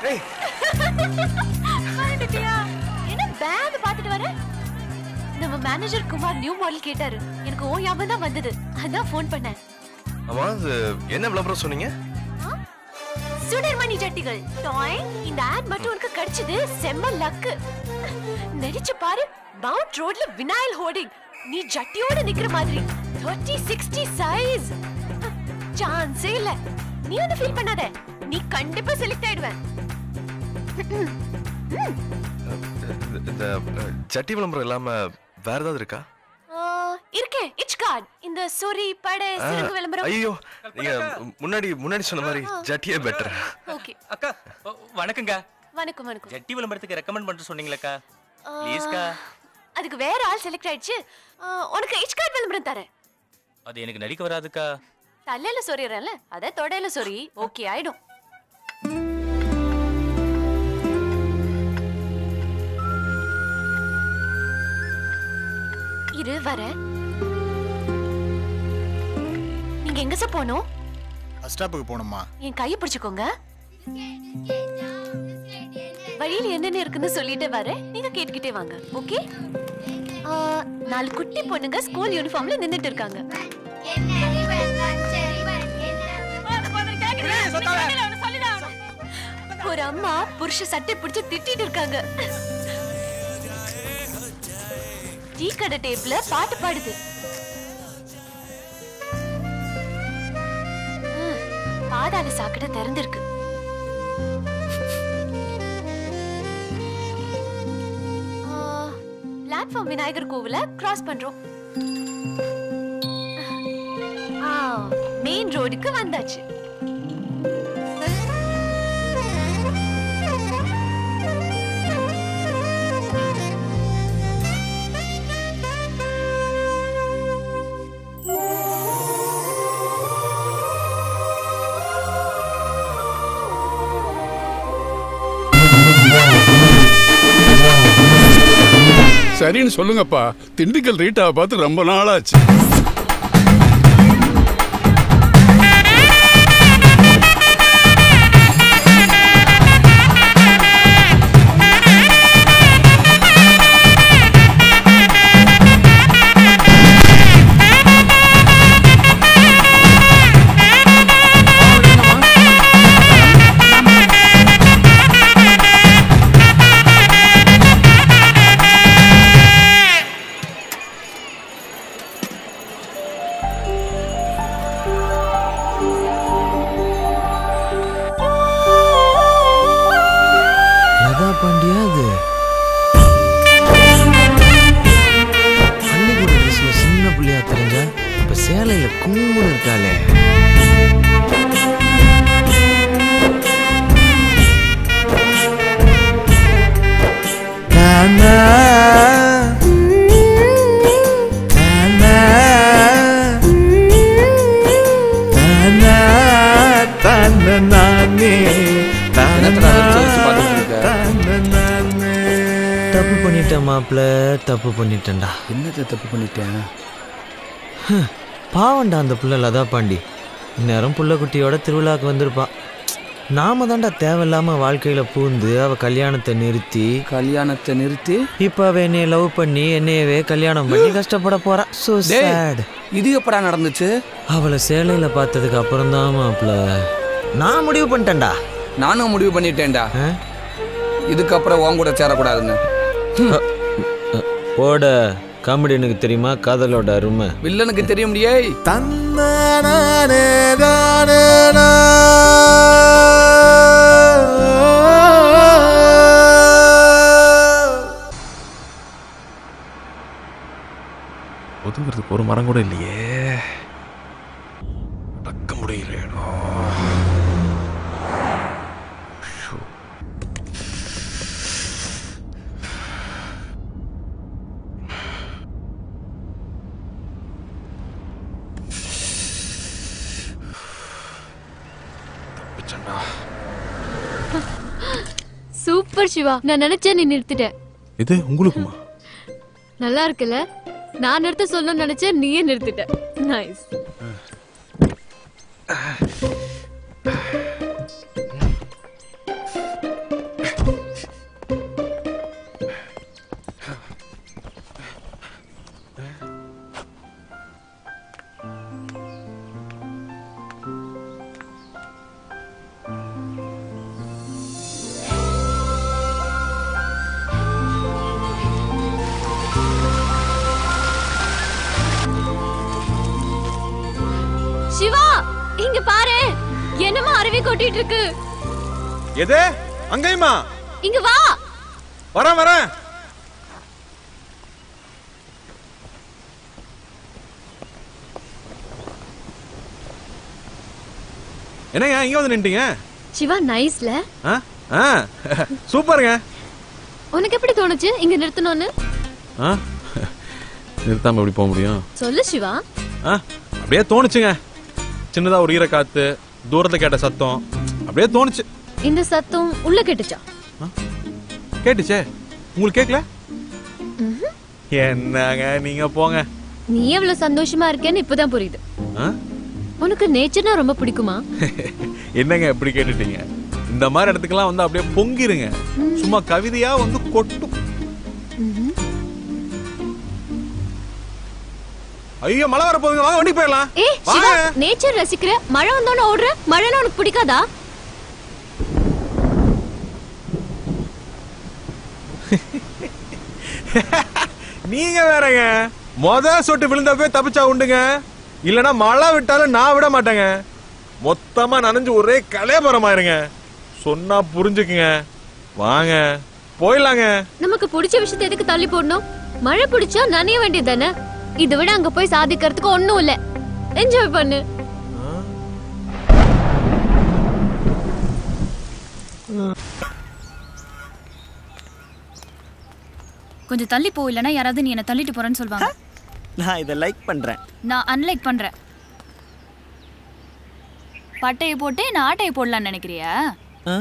ஏய் மறந்துட்டியா? என்ன பேக் பாத்துட்டு வர நம்ம மேனேஜர் குமார் நியூ மாடல் கேட்டாரு எனக்கு ஓ ஞாபகம் தான் வந்தது அதான் ஃபோன் பண்ணேன் ஆமா அது என்ன விளம்பரம் சொன்னீங்க சுடர்மணி ஜட்டிகள் டாய் இந்த ஆட் மட்டும் உனக்கு கிடைச்சது செம்ம லக்கு நடிச்சு பாரு மவுண்ட் ரோட்ல வினாயல் ஹோர்டிங் நீ ஜட்டியோட நிக்கிற மாதிரி 30 60 சைஸ் சான்ஸே இல்ல நீ ஒன்னும் ஃபீல் பண்ணாத நீ கண்டிப்பா செலக்ட் ஆயிடுவ இந்த- இந்த அஹ், ஜட்டி விளம்பரம் இல்லாம வேற ஏதாவது இருக்கா ஆ, இருக்கே இச் கார்டு இந்த சொரி படை சிறகு விளம்பரம் ஐயோ நீங்க முன்னாடி முன்னாடி சொன்ன மாதிரி ஜட்டியே பெட்டர் ஓகே அக்கா ஓ, வணக்கங்க வணக்கம் வணக்கம் ஜட்டி விளம்பரத்துக்கு ரெக்கமெண்ட் பண்ணிட்டு சொன்னீங்களேக்கா ஆ, ப்ளீஸ்க்கா அதுக்கு வேற ஆள் செலக்ட் ஆயிடுச்சு ஆ, உனக்கு இச் கார்டு விளம்பரம் தரேன் அது எனக்கு நடிக்க வராதுக்கா தலையில சொறியறேன்ல அத தொடையில சொறி ஓகே ஆயிடும் இரு வர நீங்க எங்க சார் போகணும் பஸ் ஸ்டாப்புக்கு போகணுமா என் கையை பிடிச்சுக்கோங்க வழியில என்னென்ன இருக்குன்னு சொல்லிட்டு வரேன் நீங்க கேட்டுக்கிட்டே வாங்க ஓகே நாலு குட்டி பொண்ணுங்க ஸ்கூல் யூனிஃபார்ம்ல நின்னுட்டு இருக்காங்க ஒரு அம்மா புருஷ சட்டை பிடிச்சு திட்டிட்டு இருக்காங்க டீ கடை டேப்ல பாட்டு பாடுது ம், பாதாள சாக்கடை திறந்திருக்கு பிளாட்ஃபார்ம் விநாயகர் கோவில கிராஸ் பண்றோம் மெயின் ரோடுக்கு வந்தாச்சு சரின்னு சொல்லுங்கப்பா திண்டுக்கல் ரீட்டாவை பார்த்து ரொம்ப நாளாச்சு லதா பாண்டியா அது பள்ளிக்கூட ட்ரெஸ்ல சின்ன பிள்ளையா தெரிஞ்சா இப்ப சேலையில கும்முன்னு இருக்காளே தானா, தானா, தானா, தானா நானே, தானா, தானா நானே. தப்பு பண்ணிட்டேன் மாப்ள தப்பு பண்ணிட்டேன்டா என்னத்தை தப்பு பண்ணிட்டேன் பாவண்டா அந்த புள்ள லதா பாண்டி இந்நேரம் புள்ள குட்டியோட திருவிழாக்கு வந்திருப்பா நாம தான்டா தேவையில்லாம வாழ்க்கையில பூந்து அவ கல்யாணத்தை நிறுத்தி கல்யாணத்தை நிறுத்தி இப்ப அவ என்னைய லவ் பண்ணி என்னையவே கல்யாணம் பண்ணி கஷ்டப்பட போறா சோ டேய். சேட் இது எப்படா நடந்துச்சு அவளை சேலையில பார்த்ததுக்கு அப்புறம் தான் மாப்ள நான் முடிவு பண்ணிட்டேன்டா நானும் முடிவு பண்ணிட்டேன்டா ஆ? இதுக்கப்புறம் உன் கூட சேரக்கூடாதுன்னு போட காமெடி எனக்கு தெரியுமா காதலோட அருமை வில்லனுக்கு தெரிய முடியே தன்னானே தானே ஒதுங்கிறதுக்கு ஒரு மரம் கூட இல்லையே நடக்க முடியலையடா ஷோ. தப்பிச்சேன்டா. சூப்பர் சிவா நான் நினைச்சேன் நீ நிறுத்திட்ட இது உங்களுக்குமா நல்லா இருக்குல்ல நான் நிறுத்த சொல்லணும்னு நினைச்சேன் நீயே நிறுத்திட்ட நைஸ் கொட்டிட்டு இருக்கு எது அங்கேயுமா இங்க வா வரேன் வரேன் என்னங்க இங்க வந்து நின்ட்டீங்க சிவா நைஸ்ல ஆ ஆ சூப்பருங்க உனக்கு எப்படி தோணுச்சு இங்க நிறுத்தணும்னு ஆ நிறுத்தாம எப்படி போக முடியும் சொல்லு சிவா ஆ அப்படியே தோணுச்சுங்க சின்னதா ஒரு ஈர காத்து தூரத்துல கேட்ட சத்தம் அப்படியே தோணுச்சு இந்த சத்தம் உள்ள கேட்டுச்சா கேட்டுச்சே உங்களுக்கு கேட்கல என்னங்க நீங்க போங்க நீ எவ்வளவு சந்தோஷமா இருக்கேன்னு இப்பதான் புரியுது ஆ? உனக்கு நேச்சர்னா ரொம்ப பிடிக்குமா என்னங்க இப்படி கேட்டுட்டீங்க இந்த மாதிரி இடத்துக்கெல்லாம் வந்து அப்படியே பொங்கிருங்க சும்மா கவிதையா வந்து கொட்டும் ஐயோ மழை வர போகுதுங்க வாங்க வண்டி போயிடலாம் ஏ சிவா வாங்க நேச்சர் ரசிக்கிற மழை வந்தோன்னு ஓடுற மழைன்னா உனக்கு பிடிக்காதா நீங்க வேறங்க மொத சொட்டு விழுந்தப்பே தப்பிச்சா உண்டுங்க இல்லனா மழை விட்டாலும் நான் விட மாட்டேங்க மொத்தமா நனைஞ்சு ஒரே கலையபுரமாயிருங்க சொன்னா புரிஞ்சுக்குங்க வாங்க போயிடலாங்க நமக்கு பிடிச்ச விஷயத்தை எதுக்கு தள்ளி போடணும் மழை பிடிச்சா நனைய வேண்டியது தானே இதை விட அங்க போய் சாதிக்கிறதுக்கு ஒண்ணும் இல்ல என்ஜாய் பண்ணு கொஞ்சம் தள்ளி போ இல்லைன்னா யாராவது நீ என்ன தள்ளிட்டு போறேன்னு சொல்லுவாங்க நான் இதை லைக் பண்றேன் நான் அன்லைக் பண்றேன் பட்டையை போட்டு நான் ஆட்டையை போடலாம்னு நினைக்கிறியா ஆ?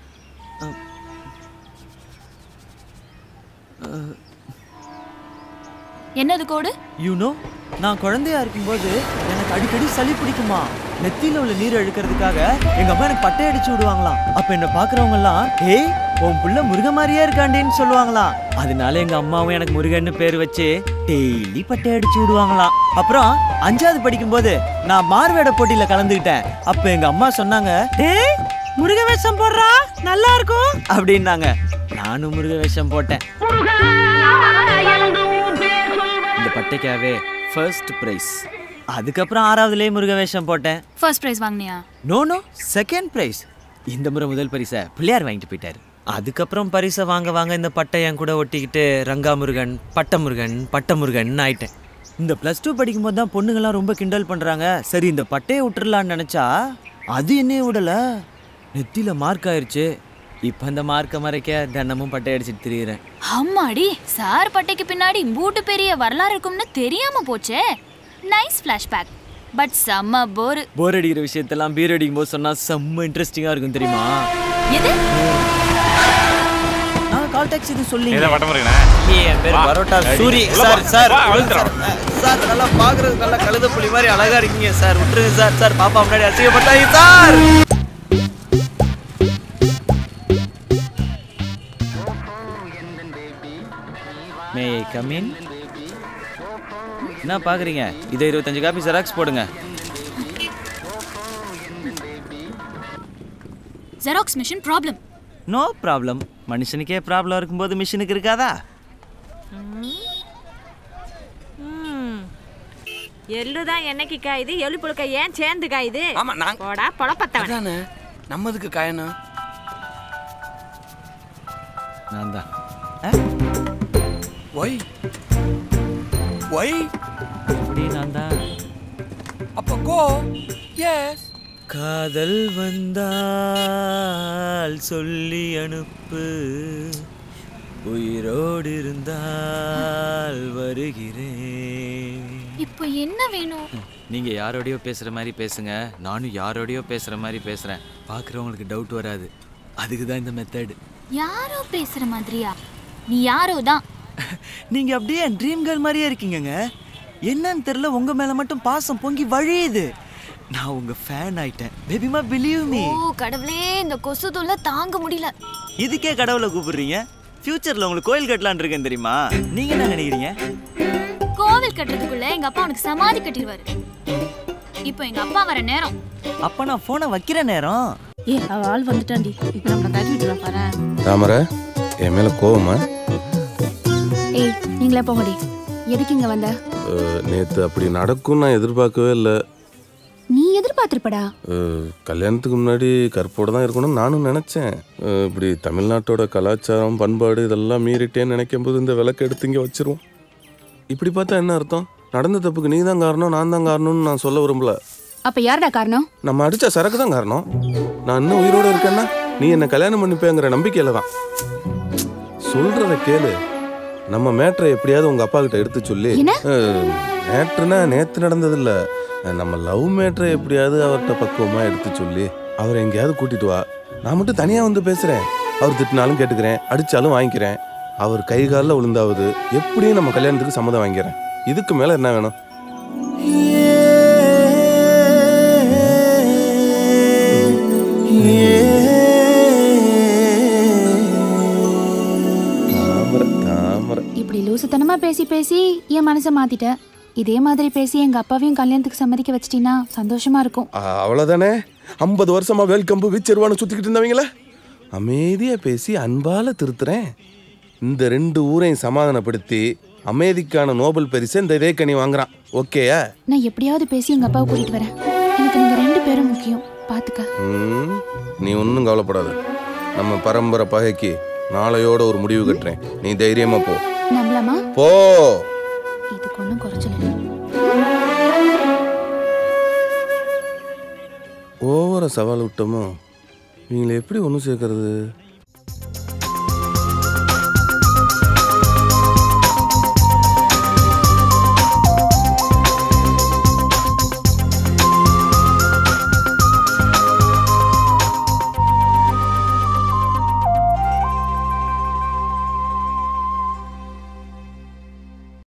என்னது கோடு யூ நோ நான் குழந்தையா இருக்கும்போது எனக்கு அடிக்கடி சளி பிடிக்குமா நெத்தியில உள்ள நீர் இழுக்கிறதுக்காக எங்க அம்மா எனக்கு பட்டை அடிச்சு விடுவாங்களாம் அப்ப என்ன பாக்குறவங்க எல்லாம் ஏய் உன் புள்ள முருக மாதிரியே இருக்காண்டின்னு சொல்லுவாங்களாம் அதனால எங்க அம்மாவும் எனக்கு முருகன்னு பேர் வச்சு டெய்லி பட்டை அடிச்சு விடுவாங்களாம் அப்புறம் அஞ்சாவது படிக்கும்போது நான் மார்வேட போட்டியில கலந்துக்கிட்டேன் அப்ப எங்க அம்மா சொன்னாங்க டேய் முருக வேஷம் போடுறா நல்லா இருக்கும் அப்படின்னாங்க நானும் முருக வேஷம் போட்டேன் இந்த பட்டைக்காவே ஃபர்ஸ்ட் ப்ரைஸ் அதுக்கப்புறம் ஆறாவதுலேயே முருக வேஷம் போட்டேன் ஃபர்ஸ்ட் ப்ரைஸ் வாங்கினியா நோ நோ செகண்ட் ப்ரைஸ் இந்த முறை முதல் பரிசை பிள்ளையார் வாங்கிட்டு போயிட்டாரு அதுக்கப்புறம் பரிசை வாங்க வாங்க இந்த பட்டை என் கூட ஒட்டிக்கிட்டு ரங்கா முருகன் பட்டமுருகன் பட்டமுருகன் ஆயிட்டேன் இந்த ப்ளஸ் டூ படிக்கும்போது தான் பொண்ணுங்கெல்லாம் ரொம்ப கிண்டல் பண்ணுறாங்க சரி இந்த பட்டையை விட்டுறலான்னு நினச்சா அது என்னைய விடல நெத்தியில மார்க் ஆயிருச்சு இப்போ அந்த மார்க்கை மறைக்க தினமும் பட்டை அடிச்சிட்டு திரியிறேன் அம்மாடி சார் பட்டைக்கு பின்னாடி இம்பூட்டு பெரிய வரலாறு இருக்கும்னு தெரியாம போச்சே நைஸ் ஃபிளாஷ்பேக் பட் செம்ம போரு போர் அடிக்கிற விஷயத்தெல்லாம் பீர் அடிக்கும் போது சொன்னா செம்ம இன்ட்ரெஸ்டிங்கா இருக்கும் தெரியுமா எது நான் கால் டாக்ஸி இது சொல்லி ஏதோ வட்டமுறைண்ணா என் பேர் Parotta Soori sir sir sir நல்லா பாக்குறது நல்லா கழுத புலி மாதிரி அழகா இருக்கீங்க சார் விட்டுருங்க சார் சார் பாப்பா முன்னாடி அசிங்கப்பட்டாங்க சார் மே கம் இன் என்ன பாக்குறீங்க இதை இருபத்தஞ்சு காப்பி ஜெராக்ஸ் போடுங்க xerox machine problem no problem மனுஷனுக்கே ப்ராப்ளம் இருக்கும்போது மிஷினுக்கு இருக்காதா எள்ளு தான் என்னைக்கு காயுது எள்ளு புழுக்க ஏன் சேர்ந்து காயுது ஆமா நான் போடா பொழப்பத்தவன் அதானே நம்மதுக்கு காயணும் நான் தான் ஒய் ஒய் அப்படி நான் தான் அப்ப கோ எஸ் காதல் வந்தால் சொல்லி அனுப்பு உயிரோடு இருந்தால் வருகிறேன் இப்போ என்ன வேணும் நீங்க யாரோடயோ பேசுற மாதிரி பேசுங்க நானும் யாரோடயோ பேசுற மாதிரி பேசுறேன் பார்க்குறவங்களுக்கு டவுட் வராது அதுக்கு தான் இந்த மெத்தட் யாரோ பேசுற மாதிரியா நீ யாரோ தான் நீங்க அப்படியே என் ட்ரீம் கேர்ள் மாதிரியே இருக்கீங்கங்க என்னன்னு தெரியல உங்க மேல மட்டும் பாசம் பொங்கி வழியுது நான் உங்க ஃபேன் ஆயிட்டேன் பேபிமா பிலீவ் மீ ஓ கடவுளே இந்த கொசு தொல்லை தாங்க முடியல இதுக்கே கடவுளை கூப்பிடுறீங்க ஃபியூச்சர்ல உங்களுக்கு கோயில் கட்டலாம்னு இருக்கேன் தெரியுமா நீங்க என்ன நினைக்கிறீங்க கோவில் கட்டுறதுக்குள்ள எங்க அப்பா உனக்கு சமாதி கட்டிடுவாரு இப்போ எங்க அப்பா வர நேரம் அப்ப நான் போனை வைக்கிற நேரம் ஏ அவ ஆள் வந்துட்டாண்டி இப்ப நம்மள கட்டி விட்டுறா பாரு தாமர என் மேல கோவமா ஏய் நீங்களே போங்கடி எதுக்கு இங்க வந்த அஹ், நேத்து அப்படி நடக்கும் நான் எதிர்பார்க்கவே இல்லை நீ எதிர்பார்த்திருப்படா அஹ், கல்யாணத்துக்கு முன்னாடி கற்போட தான் இருக்கணும்னு நானும் நினச்சேன் அஹ், இப்படி தமிழ்நாட்டோட கலாச்சாரம் பண்பாடு இதெல்லாம் மீறிட்டேன்னு நினைக்கும் போது இந்த விளக்கு எடுத்து இங்கே வச்சிருவோம் இப்படி பார்த்தா என்ன அர்த்தம் நடந்த தப்புக்கு நீ தான் காரணம் நான் தான் காரணம்னு நான் சொல்ல விரும்பல அப்ப யாருடா காரணம் நம்ம அடிச்ச சரக்கு தான் காரணம் நான் இன்னும் உயிரோட இருக்கேன்னா நீ என்ன கல்யாணம் பண்ணிப்பேங்கிற நம்பிக்கையில தான் சொல்றத கேளு நம்ம மேட்ரை எப்படியாவது உங்க அப்பா கிட்ட எடுத்து சொல்லி அஹ், மேட்ருனா நேத்து நடந்தது இல்ல நம்ம லவ் மேட்ரை எப்படியாவது அவர்கிட்ட பக்குவமா எடுத்து சொல்லி அவரை எங்கேயாவது கூட்டிட்டு வா நான் மட்டும் தனியா வந்து பேசுறேன் அவர் திட்டினாலும் கேட்டுக்கிறேன் அடிச்சாலும் வாங்கிக்கிறேன் அவர் கை காலில் விழுந்தாவது எப்படியும் நம்ம கல்யாணத்துக்கு சம்மதம் வாங்கிக்கிறேன் இதுக்கு மேல என்ன வேணும் தாமரை தாமரை இப்படி லூசுத்தனமா பேசி பேசி என் மனசை மாத்திட்ட இதே மாதிரி பேசி எங்க அப்பாவையும் கல்யாணத்துக்கு சம்மதிக்க வச்சிட்டீங்கன்னா சந்தோஷமா இருக்கும் ஆ, அவ்வளவுதானே ஐம்பது வருஷமா வேல்கம்பு வீச்சருவான்னு சுத்திக்கிட்டு இருந்தவங்கள அமைதியா பேசி அன்பால திருத்துறேன் இந்த ரெண்டு ஊரையும் சமாதானப்படுத்தி அமைதிக்கான நோபல் பரிசை இந்த இதேக்கனி வாங்குறான் ஓகேயா நான் எப்படியாவது பேசி எங்க அப்பாவை கூட்டிட்டு வரேன் எனக்கு நீங்க ரெண்டு பேரும் முக்கியம் பாத்துக்க ம், நீ ஒன்றும் கவலைப்படாத நம்ம பரம்பரை பகைக்கு நாளையோட ஒரு முடிவு கட்டுறேன் நீ தைரியமா போ நம்பலாமா போ இதுக்கு ஒன்றும் குறைச்சல ஓவர சவால் விட்டோமோ இவங்களை எப்படி ஒன்று சேர்க்கறது